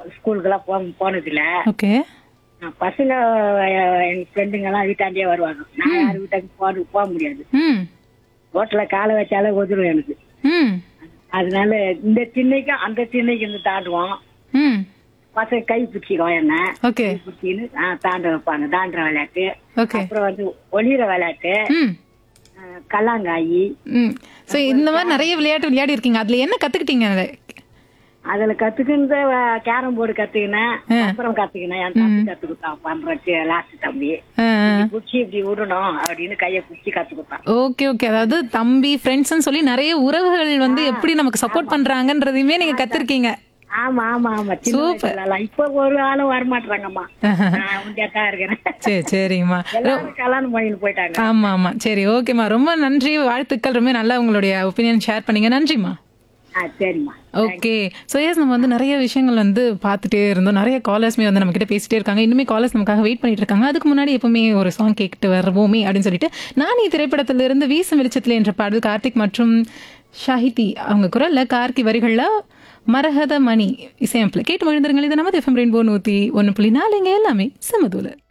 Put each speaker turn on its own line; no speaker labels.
ஸ்கூலுக்கெல்லாம் போ போனதில்ல
ஓகே
நான் பசங்க அஹ், எங்க ஃப்ரெண்டுங்க எல்லாம் வீட்டாண்டே வருவாங்க நான் யார் வீட்டுக்கு போக போக முடியாது
ம்
ரோட்ல காலை வச்சாலே ஒதுரும் எனக்கு
ம்
அதனால இந்த திண்ணைக்கும் அந்த திண்ணைக்கு இருந்து தாண்டுவோம்
ம்
பசங்க கை பிடிச்சிக்கும் என்ன
ஓகே
கை பிடிச்சின்னு ஆ, தாண்ட வைப்பாங்க தாண்டுற விளையாட்டு
ஓகே
அப்புறம் வந்து ஒளிர விளையாட்டு
ம்
அஹ், கல்லாங்காயி
ம் ஸோ இந்த மாதிரி நிறைய விளையாட்டு விளையாடி இருக்கீங்க அதுல என்ன கத்துக்கிட்டீங்க
அதுல கத்துக்கினது கேரம் போர்டு கத்துக்கினேன் அப்புறம் கத்துக்கினேன் என் தம்பி கத்துக்கிட்டான் பண்றச்சு லாஸ்ட் தம்பி குச்சி இப்படி விடணும் அப்படின்னு கைய குச்சி கத்துக்கிட்டான்
ஓகே ஓகே அதாவது தம்பி ஃப்ரெண்ட்ஸ்னு சொல்லி நிறைய உறவுகள் வந்து எப்படி நமக்கு சப்போர்ட் பண்றாங்கன்றதையுமே நீங்க கத்துருக்கீங்க
ஆமா ஆமா ஆமா சின்ன வயசுல எல்லாம். இப்ப ஒரு ஆளும் வரமாட்டாங்கம்மா நான் உண்டியாத்தான் இருக்கிறேன்
சரி சரிங்கம்மா
எல்லாரும் கல்யாணம் பண்ணிட்டு போயிட்டாங்க
ஆமா ஆமா சரி ஓகேம்மா ரொம்ப நன்றி வாழ்த்துக்கள் ரொம்ப நல்லா உங்களுடைய ஒப்பீனியன் ஷேர் பண்ணீங்க நன்றிம்மா
ஆ சரிம்மா
ஓகே ஸோ எஸ் நம்ம வந்து நிறைய விஷயங்கள் வந்து பார்த்துட்டே இருந்தோம் நிறைய காலர்ஸ்மே வந்து நம்ம கிட்ட பேசிட்டே இருக்காங்க இன்னுமே காலர்ஸ் நமக்காக வெயிட் பண்ணிட்டு இருக்காங்க அதுக்கு முன்னாடி எப்பவுமே ஒரு சாங் கேட்டுட்டு வருவோமே அப்படின்னு சொல்லிட்டு நான் திரைப்படத்திலிருந்து வீசும் வெளிச்சத்தில் என்ற பாடல் கார்த்திக் மற்றும் ஷாஹிதி அவங்க குரல்ல கார்கி வரிகள்ல மரகத மணி இசையமைப்பில் கேட்டு மகிழ்ந்திருங்கள் இது நமது எஃப்எம் ரெயின்போ நூற்றி ஒன்று புள்ளி நாலுங்க எல்லாமே சமதூல